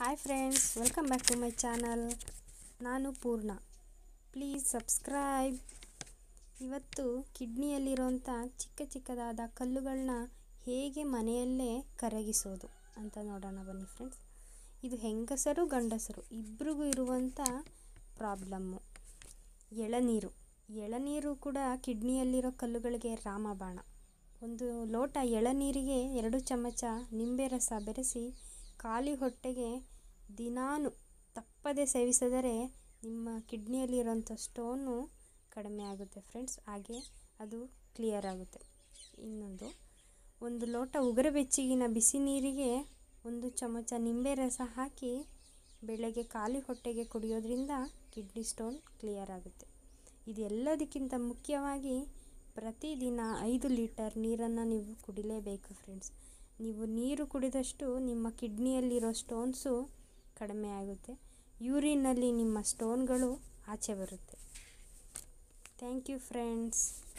hi friends welcome back to my channel ನಾನು ಪೂರ್ಣ please subscribe ಇವತ್ತು ಕಿಡ್ನಿಯಲ್ಲಿರೋಂಥ ಚಿಕ್ಕ ಚಿಕ್ಕದಾದ ಕಲ್ಲುಗಳನ್ನ ಹೇಗೆ ಮನೆಯಲ್ಲೇ ಕರಗಿಸೋದು ಅಂತ ನೋಡೋಣ ಬನ್ನಿ ಫ್ರೆಂಡ್ಸ್ ಇದು ಹೆಂಗಸರು ಗಂಡಸರು ಇಬ್ರಿಗೂ ಇರುವಂಥ ಪ್ರಾಬ್ಲಮ್ಮು ಎಳನೀರು ಎಳನೀರು ಕೂಡ ಕಿಡ್ನಿಯಲ್ಲಿರೋ ಕಲ್ಲುಗಳಿಗೆ ರಾಮಬಾಣ ಒಂದು ಲೋಟ ಎಳನೀರಿಗೆ ಎರಡು ಚಮಚ ನಿಂಬೆ ರಸ ಬೆರೆಸಿ ಖಾಲಿ ಹೊಟ್ಟೆಗೆ ದಿನಾನು ತಪ್ಪದೆ ಸೇವಿಸಿದರೆ ನಿಮ್ಮ ಕಿಡ್ನಿಯಲ್ಲಿರೋಂಥ ಸ್ಟೋನು ಕಡಿಮೆ ಆಗುತ್ತೆ ಫ್ರೆಂಡ್ಸ್ ಹಾಗೆ ಅದು ಕ್ಲಿಯರ್ ಆಗುತ್ತೆ ಇನ್ನೊಂದು ಒಂದು ಲೋಟ ಉಗುರು ಬೆಚ್ಚಗಿನ ಬಿಸಿ ನೀರಿಗೆ ಒಂದು ಚಮಚ ನಿಂಬೆ ರಸ ಹಾಕಿ ಬೆಳಗ್ಗೆ ಖಾಲಿ ಹೊಟ್ಟೆಗೆ ಕುಡಿಯೋದ್ರಿಂದ ಕಿಡ್ನಿ ಸ್ಟೋನ್ ಕ್ಲಿಯರ್ ಆಗುತ್ತೆ ಇದೆಲ್ಲದಕ್ಕಿಂತ ಮುಖ್ಯವಾಗಿ ಪ್ರತಿದಿನ ಐದು ಲೀಟರ್ ನೀರನ್ನು ನೀವು ಕುಡಿಲೇಬೇಕು ಫ್ರೆಂಡ್ಸ್ ನೀವು ನೀರು ಕುಡಿದಷ್ಟು ನಿಮ್ಮ ಕಿಡ್ನಿಯಲ್ಲಿರೋ ಸ್ಟೋನ್ಸು ಕಡಿಮೆ ಆಗುತ್ತೆ ಯೂರಿನಲ್ಲಿ ನಿಮ್ಮ ಸ್ಟೋನ್ಗಳು ಆಚೆ ಬರುತ್ತೆ ಥ್ಯಾಂಕ್ ಯು ಫ್ರೆಂಡ್ಸ್